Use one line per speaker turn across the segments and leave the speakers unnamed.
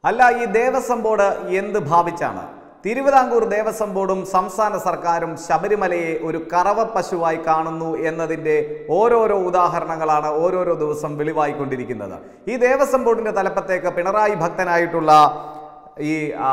അല്ല ഈ ദേവസ്വം ബോർഡ് എന്ത് ഭാവിച്ചാണ് തിരുവിതാംകൂർ ദേവസ്വം ബോർഡും സംസ്ഥാന സർക്കാരും ശബരിമലയെ ഒരു കറവ പശുവായി കാണുന്നു എന്നതിൻ്റെ ഓരോരോ ഉദാഹരണങ്ങളാണ് ഓരോരോ ദിവസം വെളിവായിക്കൊണ്ടിരിക്കുന്നത് ഈ ദേവസ്വം ബോർഡിന്റെ തലപ്പത്തേക്ക് പിണറായി ഭക്തനായിട്ടുള്ള ഈ ആ,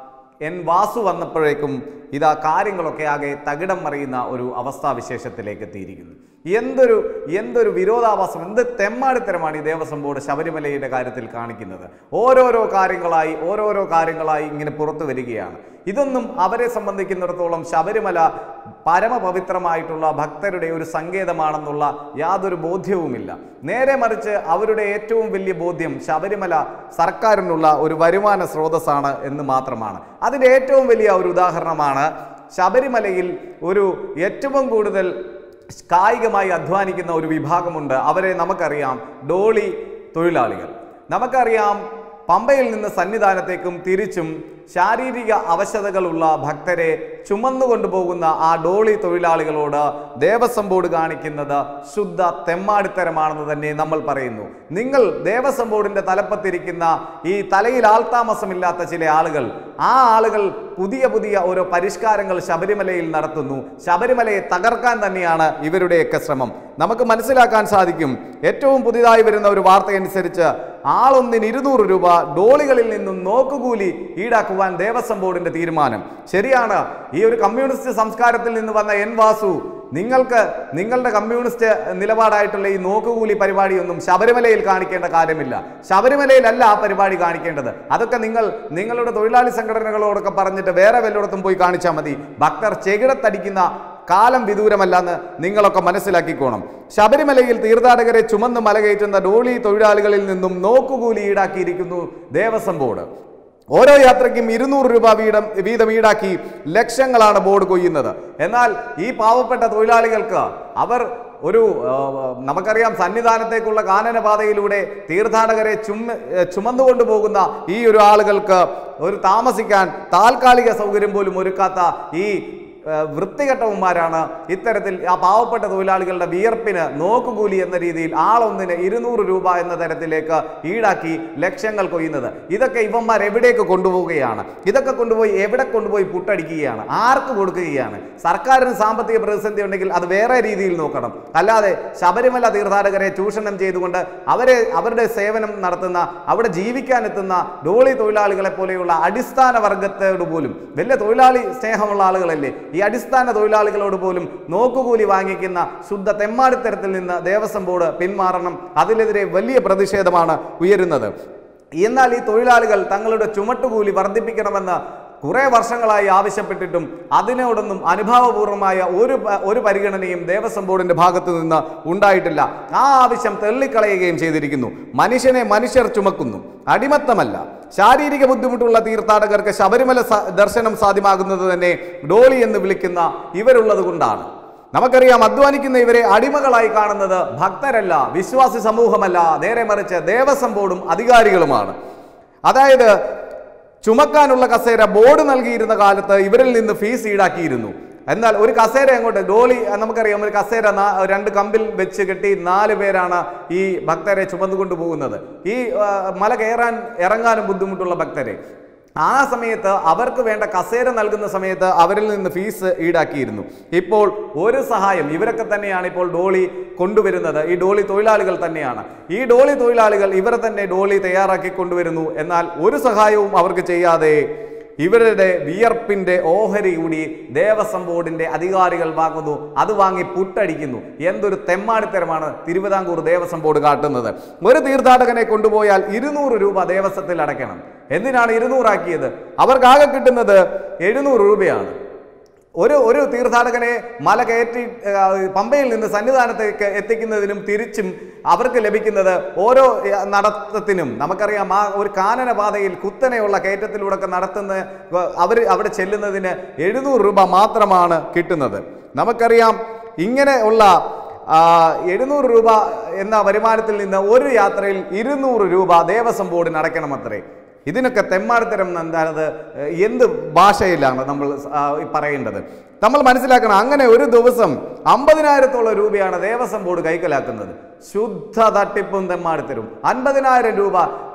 എൻ വാസു വന്നപ്പോഴേക്കും ഇതാ കാര്യങ്ങളൊക്കെ ആകെ തകിടം മറിയുന്ന ഒരു അവസ്ഥാവിശേഷത്തിലേക്ക് എത്തിയിരിക്കുന്നു എന്തൊരു എന്തൊരു വിരോധാഭാസം എന്ത് തെമ്മാടിത്തരമാണ് ഈ ദേവസ്വം ബോർഡ് ശബരിമലയുടെ കാര്യത്തിൽ കാണിക്കുന്നത് ഓരോരോ കാര്യങ്ങളായി ഓരോരോ കാര്യങ്ങളായി ഇങ്ങനെ പുറത്തു വരികയാണ് ഇതൊന്നും അവരെ സംബന്ധിക്കുന്നിടത്തോളം ശബരിമല പരമപവിത്രമായിട്ടുള്ള ഭക്തരുടെ ഒരു സങ്കേതമാണെന്നുള്ള യാതൊരു ബോധ്യവുമില്ല നേരെ മറിച്ച് അവരുടെ ഏറ്റവും വലിയ ബോധ്യം ശബരിമല സർക്കാരിനുള്ള ഒരു വരുമാന സ്രോതസ്സാണ് എന്ന് മാത്രമാണ് അതിൻ്റെ ഏറ്റവും വലിയ ഒരു ഉദാഹരണമാണ് ശബരിമലയിൽ ഒരു ഏറ്റവും കൂടുതൽ കായികമായി അധ്വാനിക്കുന്ന ഒരു വിഭാഗമുണ്ട് അവരെ നമുക്കറിയാം ഡോളി തൊഴിലാളികൾ നമുക്കറിയാം പമ്പയിൽ നിന്ന് സന്നിധാനത്തേക്കും തിരിച്ചും ശാരീരിക അവശതകളുള്ള ഭക്തരെ ചുമന്നുകൊണ്ടുപോകുന്ന ആ ഡോളി തൊഴിലാളികളോട് ദേവസ്വം ബോർഡ് കാണിക്കുന്നത് ശുദ്ധ തെമ്മാടിത്തരമാണെന്ന് തന്നെ നമ്മൾ പറയുന്നു നിങ്ങൾ ദേവസ്വം ബോർഡിന്റെ തലപ്പത്തിരിക്കുന്ന ഈ തലയിൽ ആൾതാമസമില്ലാത്ത ചില ആളുകൾ ആ ആളുകൾ പുതിയ പുതിയ ഓരോ പരിഷ്കാരങ്ങൾ ശബരിമലയിൽ നടത്തുന്നു ശബരിമലയെ തകർക്കാൻ തന്നെയാണ് ഇവരുടെയൊക്കെ ശ്രമം നമുക്ക് മനസ്സിലാക്കാൻ സാധിക്കും ഏറ്റവും പുതിയതായി വരുന്ന ഒരു വാർത്തയനുസരിച്ച് ആളൊന്നിന് ഇരുന്നൂറ് രൂപ ഡോളികളിൽ നിന്നും നോക്കുകൂലി ഈടാക്കുവാൻ ദേവസ്വം ബോർഡിന്റെ തീരുമാനം ശരിയാണ് ഈ ഒരു കമ്മ്യൂണിസ്റ്റ് സംസ്കാരത്തിൽ നിന്ന് വന്ന എൻ വാസു നിങ്ങൾക്ക് നിങ്ങളുടെ കമ്മ്യൂണിസ്റ്റ് നിലപാടായിട്ടുള്ള ഈ നോക്കുകൂലി പരിപാടിയൊന്നും ശബരിമലയിൽ കാണിക്കേണ്ട കാര്യമില്ല ശബരിമലയിലല്ല ആ പരിപാടി കാണിക്കേണ്ടത് അതൊക്കെ നിങ്ങൾ നിങ്ങളുടെ തൊഴിലാളി സംഘടനകളോടൊക്കെ പറഞ്ഞിട്ട് വേറെ വല്ലയിടത്തും പോയി കാണിച്ചാൽ മതി ഭക്തർ ചെകിടത്തടിക്കുന്ന കാലം വിദൂരമല്ലെന്ന് നിങ്ങളൊക്കെ മനസ്സിലാക്കിക്കോണം ശബരിമലയിൽ തീർത്ഥാടകരെ ചുമന്ന് മലകയറ്റുന്ന ഡോളി തൊഴിലാളികളിൽ നിന്നും നോക്കുകൂലി ഈടാക്കിയിരിക്കുന്നു ദേവസ്വം ബോർഡ് ഓരോ യാത്രയ്ക്കും ഇരുന്നൂറ് രൂപ വീതം വീതം ഈടാക്കി ലക്ഷങ്ങളാണ് ബോർഡ് കൊയ്യുന്നത് എന്നാൽ ഈ പാവപ്പെട്ട തൊഴിലാളികൾക്ക് അവർ ഒരു ആ, നമുക്കറിയാം സന്നിധാനത്തേക്കുള്ള കാനനപാതയിലൂടെ തീർത്ഥാടകരെ ചുമ ചുമന്നുകൊണ്ടു പോകുന്ന ഈ ഒരു ആളുകൾക്ക് ഒരു താമസിക്കാൻ താൽക്കാലിക സൗകര്യം പോലും ഒരുക്കാത്ത ഈ ആ, വൃത്തികെട്ടവന്മാരാണ് ഇത്തരത്തിൽ ആ പാവപ്പെട്ട തൊഴിലാളികളുടെ വിയർപ്പിന് നോക്കുകൂലി എന്ന രീതിയിൽ ആളൊന്നിന് ഇരുന്നൂറ് രൂപ എന്ന തരത്തിലേക്ക് ഈടാക്കി ലക്ഷങ്ങൾ കൊയ്യുന്നത് ഇതൊക്കെ ഇവന്മാർ എവിടേക്ക് കൊണ്ടുപോവുകയാണ് ഇതൊക്കെ കൊണ്ടുപോയി എവിടെ കൊണ്ടുപോയി പുട്ടടിക്കുകയാണ് ആർക്ക് കൊടുക്കുകയാണ് സർക്കാരിന് സാമ്പത്തിക പ്രതിസന്ധി ഉണ്ടെങ്കിൽ അത് വേറെ രീതിയിൽ നോക്കണം അല്ലാതെ ശബരിമല തീർത്ഥാടകരെ ചൂഷണം ചെയ്തുകൊണ്ട് അവരെ അവരുടെ സേവനം നടത്തുന്ന അവിടെ ജീവിക്കാനെത്തുന്ന ഡോളി തൊഴിലാളികളെ പോലെയുള്ള അടിസ്ഥാന വർഗത്തോട് പോലും വലിയ തൊഴിലാളി സ്നേഹമുള്ള ആളുകളല്ലേ ഈ അടിസ്ഥാന തൊഴിലാളികളോട് പോലും നോക്കുകൂലി വാങ്ങിക്കുന്ന ശുദ്ധ തെമ്മാടിത്തരത്തിൽ നിന്ന് ദേവസ്വം ബോർഡ് പിന്മാറണം അതിനെതിരെ വലിയ പ്രതിഷേധമാണ് ഉയരുന്നത് എന്നാൽ ഈ തൊഴിലാളികൾ തങ്ങളുടെ ചുമട്ടുകൂലി വർദ്ധിപ്പിക്കണമെന്ന് കുറെ വർഷങ്ങളായി ആവശ്യപ്പെട്ടിട്ടും അതിനോടൊന്നും അനുഭാവപൂർവമായ ഒരു പ- ഒരു പരിഗണനയും ദേവസ്വം ബോർഡിന്റെ ഭാഗത്തു നിന്ന് ഉണ്ടായിട്ടില്ല ആ ആവശ്യം തള്ളിക്കളയുകയും ചെയ്തിരിക്കുന്നു മനുഷ്യനെ മനുഷ്യർ ചുമക്കുന്നു അടിമത്തമല്ല ശാരീരിക ബുദ്ധിമുട്ടുള്ള തീർത്ഥാടകർക്ക് ശബരിമല സ- ദർശനം സാധ്യമാകുന്നത് തന്നെ ഡോളി എന്ന് വിളിക്കുന്ന ഇവരുള്ളത് കൊണ്ടാണ് നമുക്കറിയാം അധ്വാനിക്കുന്ന ഇവരെ അടിമകളായി കാണുന്നത് ഭക്തരല്ല വിശ്വാസി സമൂഹമല്ല നേരെ മറിച്ച് ദേവസ്വം ബോർഡും അധികാരികളുമാണ് അതായത് ചുമക്കാനുള്ള കസേര ബോർഡ് നൽകിയിരുന്ന കാലത്ത് ഇവരിൽ നിന്ന് ഫീസ് ഈടാക്കിയിരുന്നു എന്നാൽ ഒരു കസേര അങ്ങോട്ട് ഡോളി നമുക്കറിയാം ഒരു കസേര നാ- രണ്ട് കമ്പിൽ വെച്ച് കെട്ടി നാല് പേരാണ് ഈ ഭക്തരെ ചുമന്നുകൊണ്ട് പോകുന്നത് ഈ ആ, മല കയറാൻ ഇറങ്ങാനും ബുദ്ധിമുട്ടുള്ള ഭക്തരെ ആ സമയത്ത് അവർക്ക് വേണ്ട കസേര നൽകുന്ന സമയത്ത് അവരിൽ നിന്ന് ഫീസ് ഈടാക്കിയിരുന്നു ഇപ്പോൾ ഒരു സഹായം ഇവരൊക്കെ തന്നെയാണ് ഇപ്പോൾ ഡോളി കൊണ്ടുവരുന്നത് ഈ ഡോളി തൊഴിലാളികൾ തന്നെയാണ് ഈ ഡോളി തൊഴിലാളികൾ ഇവരെ തന്നെ ഡോളി തയ്യാറാക്കി കൊണ്ടുവരുന്നു എന്നാൽ ഒരു സഹായവും അവർക്ക് ചെയ്യാതെ ഇവരുടെ വിയർപ്പിന്റെ ഓഹരി കൂടി ദേവസ്വം ബോർഡിന്റെ അധികാരികൾ വാങ്ങുന്നു അത് വാങ്ങി പുട്ടടിക്കുന്നു എന്തൊരു തെമ്മാടിത്തരമാണ് തിരുവിതാംകൂർ ദേവസ്വം ബോർഡ് കാട്ടുന്നത് ഒരു തീർത്ഥാടകനെ കൊണ്ടുപോയാൽ ഇരുന്നൂറ് രൂപ ദേവസ്വത്തിൽ അടയ്ക്കണം എന്തിനാണ് ഇരുന്നൂറാക്കിയത് അവർക്ക് ആകെ കിട്ടുന്നത് എഴുന്നൂറ് രൂപയാണ് ഒരു ഒരു തീർത്ഥാടകനെ മല കയറ്റി ആ, പമ്പയിൽ നിന്ന് സന്നിധാനത്തേക്ക് എത്തിക്കുന്നതിനും തിരിച്ചും അവർക്ക് ലഭിക്കുന്നത് ഓരോ ആ, നടത്തത്തിനും നമുക്കറിയാം ആ ഒരു കാനന പാതയിൽ കുത്തനെയുള്ള കയറ്റത്തിലൂടെ ഒക്കെ നടത്തുന്ന അവർ അവിടെ ചെല്ലുന്നതിന് എഴുന്നൂറ് രൂപ മാത്രമാണ് കിട്ടുന്നത് നമുക്കറിയാം ഇങ്ങനെ ഉള്ള ആ, എഴുന്നൂറ് രൂപ എന്ന വരുമാനത്തിൽ നിന്ന് ഒരു യാത്രയിൽ ഇരുന്നൂറ് രൂപ ദേവസ്വം ബോർഡിന് അടയ്ക്കണമത്രേ ഇതിനൊക്കെ തെമ്മാടിത്തരം എന്താണത് എന്ത് ഭാഷയിലാണ് നമ്മൾ ആ, ഈ പറയേണ്ടത് നമ്മൾ മനസ്സിലാക്കണം അങ്ങനെ ഒരു ദിവസം അമ്പതിനായിരത്തോളം രൂപയാണ് ദേവസ്വം ബോർഡ് കൈക്കലാക്കുന്നത് ശുദ്ധ തട്ടിപ്പും തെമ്മാടിത്തരും അൻപതിനായിരം രൂപ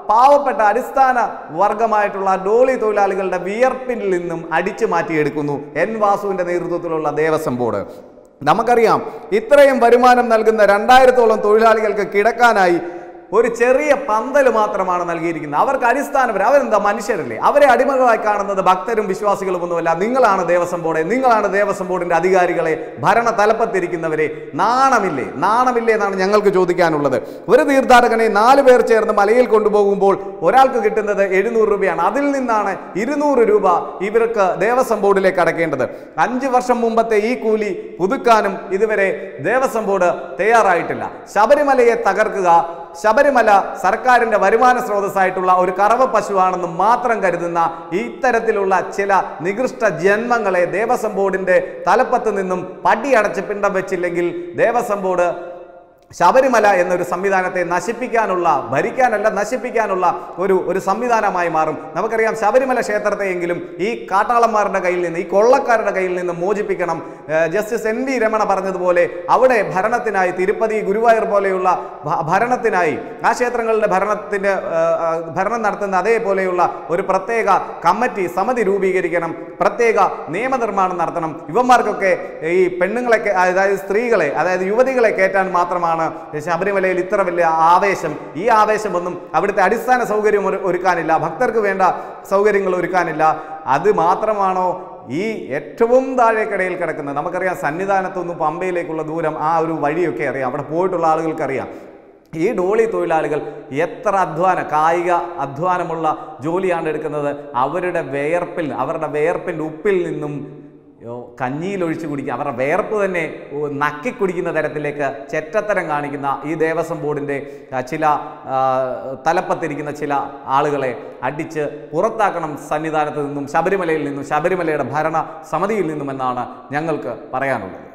പാവപ്പെട്ട അടിസ്ഥാന വർഗമായിട്ടുള്ള ഡോളി തൊഴിലാളികളുടെ വിയർപ്പിൽ നിന്നും അടിച്ചു മാറ്റിയെടുക്കുന്നു എൻ വാസുവിന്റെ നേതൃത്വത്തിലുള്ള ദേവസ്വം ബോർഡ് നമുക്കറിയാം ഇത്രയും വരുമാനം നൽകുന്ന രണ്ടായിരത്തോളം തൊഴിലാളികൾക്ക് കിടക്കാനായി ഒരു ചെറിയ പന്തൽ മാത്രമാണ് നൽകിയിരിക്കുന്നത് അവർക്ക് അടിസ്ഥാനപരം അവരെന്താ മനുഷ്യരല്ലേ അവരെ അടിമകളായി കാണുന്നത് ഭക്തരും വിശ്വാസികളും ഒന്നുമല്ല നിങ്ങളാണ് ദേവസ്വം ബോർഡ് നിങ്ങളാണ് ദേവസ്വം ബോർഡിന്റെ അധികാരികളെ ഭരണ തലപ്പത്തിരിക്കുന്നവരെ നാണമില്ലേ നാണമില്ലേ എന്നാണ് ഞങ്ങൾക്ക് ചോദിക്കാനുള്ളത് ഒരു തീർത്ഥാടകനെ നാല് പേർ ചേർന്ന് മലയിൽ കൊണ്ടുപോകുമ്പോൾ ഒരാൾക്ക് കിട്ടുന്നത് എഴുന്നൂറ് രൂപയാണ് അതിൽ നിന്നാണ് ഇരുന്നൂറ് രൂപ ഇവർക്ക് ദേവസ്വം ബോർഡിലേക്ക് അടക്കേണ്ടത് അഞ്ച് വർഷം മുമ്പത്തെ ഈ കൂലി പുതുക്കാനും ഇതുവരെ ദേവസ്വം ബോർഡ് തയ്യാറായിട്ടില്ല ശബരിമലയെ തകർക്കുക ശബരിമല സർക്കാരിന്റെ വരുമാന സ്രോതസ്സായിട്ടുള്ള ഒരു കറവ പശുവാണെന്ന് മാത്രം കരുതുന്ന ഇത്തരത്തിലുള്ള ചില നികൃഷ്ട ജന്മങ്ങളെ ദേവസ്വം ബോർഡിന്റെ തലപ്പത്ത് നിന്നും പടിയടച്ച് പിണ്ടം വെച്ചില്ലെങ്കിൽ ദേവസ്വം ബോർഡ് ശബരിമല എന്നൊരു സംവിധാനത്തെ നശിപ്പിക്കാനുള്ള ഭരിക്കാനല്ല നശിപ്പിക്കാനുള്ള ഒരു ഒരു സംവിധാനമായി മാറും നമുക്കറിയാം ശബരിമല ക്ഷേത്രത്തെയെങ്കിലും ഈ കാട്ടാളന്മാരുടെ കയ്യിൽ നിന്ന് ഈ കൊള്ളക്കാരുടെ കയ്യിൽ നിന്ന് മോചിപ്പിക്കണം ഏഹ് ജസ്റ്റിസ് എൻ വി രമണ പറഞ്ഞതുപോലെ അവിടെ ഭരണത്തിനായി തിരുപ്പതി ഗുരുവായൂർ പോലെയുള്ള ഭ- ഭരണത്തിനായി ആ ക്ഷേത്രങ്ങളുടെ ഭരണത്തിന്റെ ഏഹ്, ആ, ഭരണം നടത്തുന്ന അതേപോലെയുള്ള ഒരു പ്രത്യേക കമ്മിറ്റി സമിതി രൂപീകരിക്കണം പ്രത്യേക നിയമനിർമ്മാണം നടത്തണം ഇവന്മാർക്കൊക്കെ ഈ പെണ്ണുങ്ങളെ കേ- അതായത് സ്ത്രീകളെ അതായത് യുവതികളെ കയറ്റാൻ മാത്രമാണ് ശബരിമലയിൽ ഇത്ര വലിയ ആവേശം ഈ ആവേശമൊന്നും അവിടുത്തെ അടിസ്ഥാന സൗകര്യം ഒരു- ഒരുക്കാനില്ല ഭക്തർക്ക് വേണ്ട സൗകര്യങ്ങൾ ഒരുക്കാനില്ല അത് മാത്രമാണോ ഈ ഏറ്റവും താഴേക്കടയിൽ കിടക്കുന്നത് നമുക്കറിയാം സന്നിധാനത്തുനിന്ന് പമ്പയിലേക്കുള്ള ദൂരം ആ ഒരു വഴിയൊക്കെ അറിയാം അവിടെ പോയിട്ടുള്ള ആളുകൾക്കറിയാം ഈ ഡോളി തൊഴിലാളികൾ എത്ര അധ്വാന കായിക അധ്വാനമുള്ള ജോലിയാണ് എടുക്കുന്നത് അവരുടെ വേർപ്പിൽ അവരുടെ വേർപ്പിൻ്റെ ഉപ്പിൽ നിന്നും യോ, കഞ്ഞിയിൽ ഒഴിച്ചു കുടിക്കുക അവരുടെ വേർപ്പ് തന്നെ ഓ, നക്കി കുടിക്കുന്ന തരത്തിലേക്ക് ചെറ്റത്തരം കാണിക്കുന്ന ഈ ദേവസ്വം ബോർഡിൻ്റെ ആ, ചില ആ, തലപ്പത്തിരിക്കുന്ന ചില ആളുകളെ അടിച്ച് പുറത്താക്കണം സന്നിധാനത്ത് നിന്നും ശബരിമലയിൽ നിന്നും ശബരിമലയുടെ ഭരണ സമിതിയിൽ നിന്നുമെന്നാണ് ഞങ്ങൾക്ക് പറയാനുള്ളത്